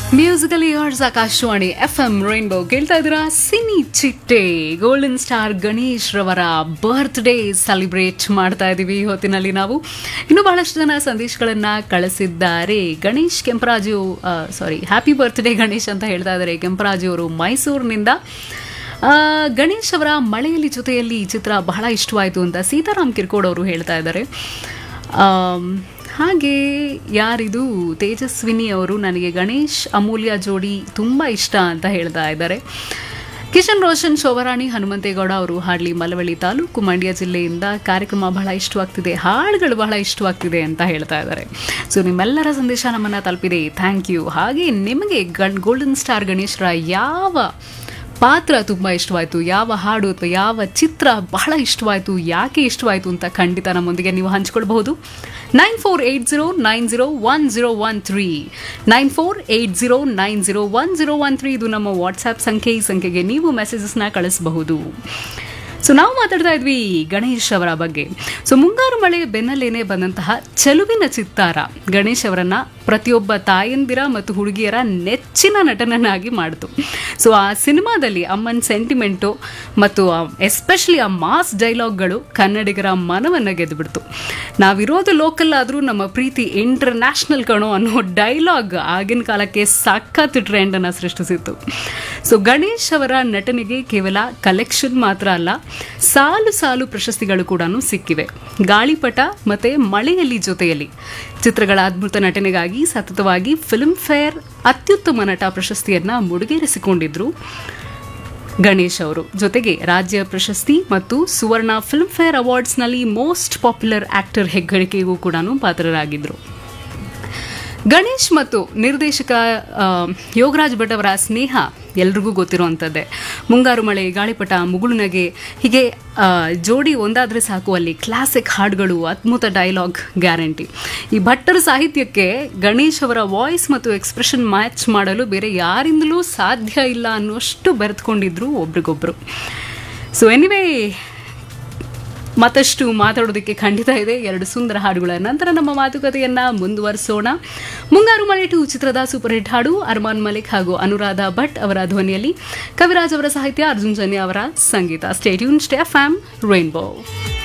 musical years Akashvani F M rainbow ಕೇಳ್ತಾ ಇದ್ದೀರಾ cine ಚಿಟ್ಟೆ ಗೋಲ್ಡನ್ ಸ್ಟಾರ್ ಗಣೇಶ್ ರವರ ಬರ್ತ್ಡೇ ಸೆಲಿಬ್ರೇಟ್ ಮಾಡ್ತಾ ಇದ್ದೀವಿ ಈ ಹೊತ್ತಿನಲ್ಲಿ ನಾವು ಇನ್ನು ಬಹಳಷ್ಟು ಜನ ಸಂದೇಶಗಳನ್ನು ಕಳಿಸಿದ್ದಾರೆ ಗಣೇಶ್ ಕೆಂಪರಾಜು ಸಾರಿ ಹ್ಯಾಪಿ ಬರ್ತ್ಡೇ ಗಣೇಶ್ ಅಂತ ಹೇಳ್ತಾ ಇದ್ದಾರೆ ಕೆಂಪರಾಜು ಅವರು ಮೈಸೂರಿನಿಂದ ಆ, ಗಣೇಶ್ ಅವರ ಮಳೆಯಲ್ಲಿ ಜೊತೆಯಲ್ಲಿ ಈ ಚಿತ್ರ ಬಹಳ ಇಷ್ಟವಾಯಿತು ಅಂತ ಸೀತಾರಾಮ್ ಕಿರ್ಕೋಡ್ ಅವರು ಹೇಳ್ತಾ ಇದ್ದಾರೆ ಆಮ್, ಹಾಗೆ ಯಾರಿದು ತೇಜಸ್ವಿನಿ ಅವರು ನನಗೆ ಗಣೇಶ್ ಅಮೂಲ್ಯ ಜೋಡಿ ತುಂಬ ಇಷ್ಟ ಅಂತ ಹೇಳ್ತಾ ಇದ್ದಾರೆ ಕಿಶನ್ ರೋಷನ್ ಶೋಭರಾಣಿ ಹನುಮಂತೇಗೌಡ ಅವರು ಹಾಡ್ಲಿ ಮಲವಳ್ಳಿ ತಾಲೂಕು ಮಂಡ್ಯ ಜಿಲ್ಲೆಯಿಂದ ಕಾರ್ಯಕ್ರಮ ಬಹಳ ಇಷ್ಟವಾಗ್ತಿದೆ ಹಾಡುಗಳು ಬಹಳ ಇಷ್ಟವಾಗ್ತಿದೆ ಅಂತ ಹೇಳ್ತಾ ಇದ್ದಾರೆ ಸೊ ನಿಮ್ಮೆಲ್ಲರ ಸಂದೇಶ ನಮ್ಮನ್ನು ತಲುಪಿದೆ ಥ್ಯಾಂಕ್ ಯು ಹಾಗೆ ನಿಮಗೆ ಗಣ್ ಗೋಲ್ಡನ್ ಸ್ಟಾರ್ ಗಣೇಶ್ರ ಯಾವ ಪಾತ್ರ ತುಂಬ ಇಷ್ಟವಾಯಿತು ಯಾವ ಹಾಡು ಅಥವಾ ಯಾವ ಚಿತ್ರ ಬಹಳ ಇಷ್ಟವಾಯಿತು ಯಾಕೆ ಇಷ್ಟವಾಯಿತು ಅಂತ ಖಂಡಿತ ನಮ್ಮೊಂದಿಗೆ ನೀವು ಹಂಚ್ಕೊಳ್ಬಹುದು nine four eight zero nine zero one zero one three nine four eight zero nine zero one zero one three ಇದು ನಮ್ಮ ವಾಟ್ಸ್ಆ್ಯಪ್ ಸಂಖ್ಯೆ ಈ ಸಂಖ್ಯೆಗೆ ನೀವು ಮೆಸೇಜಸ್ನ ಕಳಿಸಬಹುದು ಸೊ ನಾವು ಮಾತಾಡ್ತಾ ಇದ್ವಿ ಗಣೇಶ್ ಅವರ ಬಗ್ಗೆ ಸೊ ಮುಂಗಾರು ಮಳೆ ಬೆನ್ನಲ್ಲೇನೆ ಬಂದಂತಹ ಚೆಲುವಿನ ಚಿತ್ತಾರ ಗಣೇಶ್ ಅವರನ್ನ ಪ್ರತಿಯೊಬ್ಬ ತಾಯಂದಿರ ಮತ್ತು ಹುಡುಗಿಯರ ನೆಚ್ಚಿನ ನಟನನ್ನಾಗಿ ಮಾಡಿತು ಸೊ ಆ ಸಿನಿಮಾದಲ್ಲಿ ಅಮ್ಮನ ಸೆಂಟಿಮೆಂಟು ಮತ್ತು ಎಸ್ಪೆಷಲಿ ಆ ಮಾಸ್ ಡೈಲಾಗ್ಗಳು ಕನ್ನಡಿಗರ ಮನವನ್ನು ಗೆದ್ದುಬಿಡ್ತು ನಾವಿರೋದು ಲೋಕಲ್ ಆದರೂ ನಮ್ಮ ಪ್ರೀತಿ ಇಂಟರ್ನ್ಯಾಷನಲ್ ಕಣೋ ಅನ್ನೋ ಡೈಲಾಗ್ ಆಗಿನ ಕಾಲಕ್ಕೆ ಸಖತ್ ಟ್ರೆಂಡನ್ನು ಸೃಷ್ಟಿಸಿತ್ತು ಸೊ ಗಣೇಶ್ ಅವರ ನಟನೆಗೆ ಕೇವಲ ಕಲೆಕ್ಷನ್ ಮಾತ್ರ ಅಲ್ಲ ಸಾಲು ಸಾಲು ಪ್ರಶಸ್ತಿಗಳು ಕೂಡ ಸಿಕ್ಕಿವೆ ಗಾಳಿಪಟ ಮತ್ತೆ ಮಳೆಯಲ್ಲಿ ಜೊತೆಯಲ್ಲಿ ಚಿತ್ರಗಳ ಅದ್ಭುತ ನಟನೆಗಾಗಿ ಸತತವಾಗಿ ಫಿಲ್ಮ್ ಫೇರ್ ಅತ್ಯುತ್ತಮ ನಟ ಪ್ರಶಸ್ತಿಯನ್ನ ಮುಡಿಗೇರಿಸಿಕೊಂಡಿದ್ರು ಗಣೇಶ್ ಅವರು ಜೊತೆಗೆ ರಾಜ್ಯ ಪ್ರಶಸ್ತಿ ಮತ್ತು ಸುವರ್ಣ ಫಿಲ್ಮ್ ಫೇರ್ ಅವಾರ್ಡ್ಸ್ನಲ್ಲಿ ಮೋಸ್ಟ್ ಪಾಪ್ಯುಲರ್ ಆಕ್ಟರ್ ಹೆಗ್ಗಳಿಕೆಗೂ ಕೂಡ ಪಾತ್ರರಾಗಿದ್ದರು ಗಣೇಶ್ ಮತ್ತು ನಿರ್ದೇಶಕ ಆ, ಯೋಗರಾಜ್ ಭಟ್ ಅವರ ಸ್ನೇಹ ಎಲ್ರಿಗೂ ಗೊತ್ತಿರುವಂಥದ್ದೇ ಮುಂಗಾರು ಮಳೆ ಗಾಳಿಪಟ ಮುಗುಳುನಗೆ ಹೀಗೆ ಆ, ಜೋಡಿ ಒಂದಾದರೆ ಸಾಕು ಅಲ್ಲಿ ಕ್ಲಾಸಿಕ್ ಹಾಡುಗಳು ಅದ್ಭುತ ಡೈಲಾಗ್ ಗ್ಯಾರಂಟಿ ಈ ಭಟ್ಟರ ಸಾಹಿತ್ಯಕ್ಕೆ ಗಣೇಶ್ ಅವರ ವಾಯ್ಸ್ ಮತ್ತು ಎಕ್ಸ್ಪ್ರೆಷನ್ ಮ್ಯಾಚ್ ಮಾಡಲು ಬೇರೆ ಯಾರಿಂದಲೂ ಸಾಧ್ಯ ಇಲ್ಲ ಅನ್ನುವಷ್ಟು ಬೆರೆತ್ಕೊಂಡಿದ್ರು ಒಬ್ರಿಗೊಬ್ರು ಸೊ ಎನಿವೇ ಮತ್ತಷ್ಟು ಮಾತಾಡೋದಕ್ಕೆ ಖಂಡಿತ ಇದೆ ಎರಡು ಸುಂದರ ಹಾಡುಗಳ ನಂತರ ನಮ್ಮ ಮಾತುಕತೆಯನ್ನ ಮುಂದುವರಿಸೋಣ ಮುಂಗಾರು ಮಳೆ ಟು ಚಿತ್ರದ ಸೂಪರ್ ಹಿಟ್ ಹಾಡು ಅರ್ಮಾನ್ ಮಲಿಕ್ ಹಾಗೂ ಅನುರಾಧ ಭಟ್ ಅವರ ಧ್ವನಿಯಲ್ಲಿ ಕವಿರಾಜ್ ಅವರ ಸಾಹಿತ್ಯ ಅರ್ಜುನ್ ಜನ್ಯ ಅವರ ಸಂಗೀತ ಸ್ಟೇಟ್ಯೂನ್ ಸ್ಟೇ ಫ್ಯಾಮ್ ರೈನ್ಬೋ